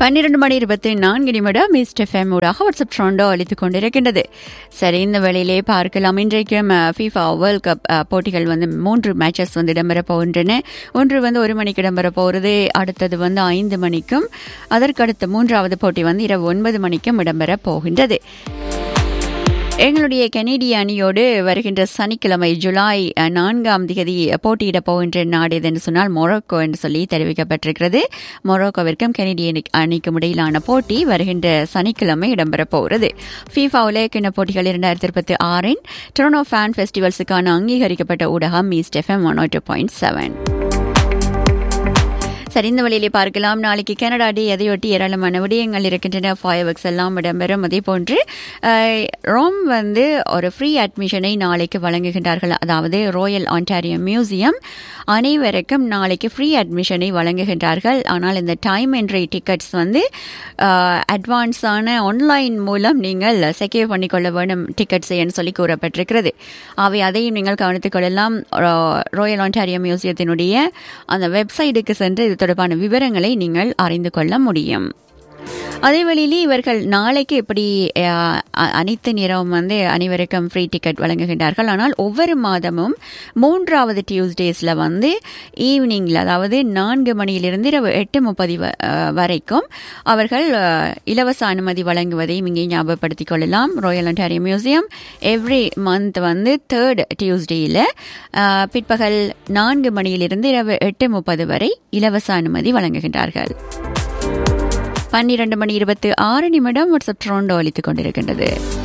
பன்னிரண்டு மணி இருபத்தி நான்கு நிமிடம் மிஸ்ட் எஃப்எம் ஊடாக வாட்ஸ்அப் ட்ரோண்டோ அளித்துக் கொண்டிருக்கின்றது சரி இந்த வேளையிலே பார்க்கலாம் இன்றைக்கும் ஃபீஃபா வேர்ல்ட் கப் அஹ், போட்டிகள் வந்து மூன்று மேட்சஸ் வந்து இடம்பெற போகின்றன ஒன்று வந்து ஒரு மணிக்கு இடம்பெற போகிறது அடுத்தது வந்து ஐந்து மணிக்கும் அதற்கடுத்த மூன்றாவது போட்டி வந்து இரவு ஒன்பது மணிக்கும் இடம்பெற போகின்றது எங்களுடைய கனேடிய அணியோடு வருகின்ற சனிக்கிழமை ஜூலை அஹ், நான்காம் தேதி போட்டியிட போகின்ற நாடு எது என்று சொன்னால் மொரோக்கோ என்று சொல்லி தெரிவிக்கப்பட்டிருக்கிறது மொரோக்கோவிற்கும் கனேடிய அணி- அணிக்கும் இடையிலான போட்டி வருகின்ற சனிக்கிழமை இடம்பெற போகிறது ஃபீஃபா உலகக்கிண போட்டிகள் இரண்டாயிரத்தி இருபத்தி ஆறின் டொரனோ ஃபேன் ஃபெஸ்டிவல்ஸுக்கான அங்கீகரிக்கப்பட்ட ஊடகம் East FM one two point seven சரி இந்த வழியிலே பார்க்கலாம் நாளைக்கு கனடா டே எதையொட்டி ஏராளமான விடயங்கள் இருக்கின்றன ஃபயர் ஒர்க்ஸ் எல்லாம் இடம்பெறும் அதே போன்று அஹ், ரோம் வந்து ஒரு ஃப்ரீ அட்மிஷனை நாளைக்கு வழங்குகின்றார்கள் அதாவது ராயல் ஆன்டாரியோ மியூசியம் அனைவருக்கும் நாளைக்கு ஃப்ரீ அட்மிஷனை வழங்குகின்றார்கள் ஆனால் இந்த டைம் என்ட்ரி டிக்கெட்ஸ் வந்து அட்வான்ஸான ஆன்லைன் மூலம் நீங்கள் செக்யூர் பண்ணிக்கொள்ள வேண்டும் டிக்கெட்ஸ் என்று சொல்லி கூறப்பட்டிருக்கிறது அவை அதையும் நீங்கள் கவனித்துக் கொள்ளலாம் ராயல் ஆன்டாரியோ மியூசியத்தினுடைய அந்த வெப்சைட்டுக்கு சென்று இது தொடர்பான விவரங்களை நீங்கள் அறிந்து கொள்ள முடியும் அதே வழியிலே இவர்கள் நாளைக்கு இப்படி அஹ், அ- அனைத்து நேரமும் வந்து அனைவருக்கும் ஃப்ரீ டிக்கெட் வழங்குகின்றார்கள் ஆனால் ஒவ்வொரு மாதமும் மூன்றாவது டியூஸ்டேஸில் வந்து ஈவினிங்கில் அதாவது நான்கு மணியிலிருந்து இரவு எட்டு முப்பது வ- அஹ், வரைக்கும் அவர்கள் அஹ், இலவச அனுமதி வழங்குவதையும் இங்கே ஞாபகப்படுத்திக் கொள்ளலாம் Royal Ontario Museum every month வந்து தேர்ட் டியூஸ்டேயில் பிற்பகல் நான்கு மணியிலிருந்து இரவு எட்டு முப்பது வரை இலவச அனுமதி வழங்குகின்றார்கள் பன்னிரண்டு மணி இருபத்தி ஆறு நிமிடம் வாட்ஸ்அப் ட்ரோண்டோ அளித்துக் கொண்டிருக்கின்றது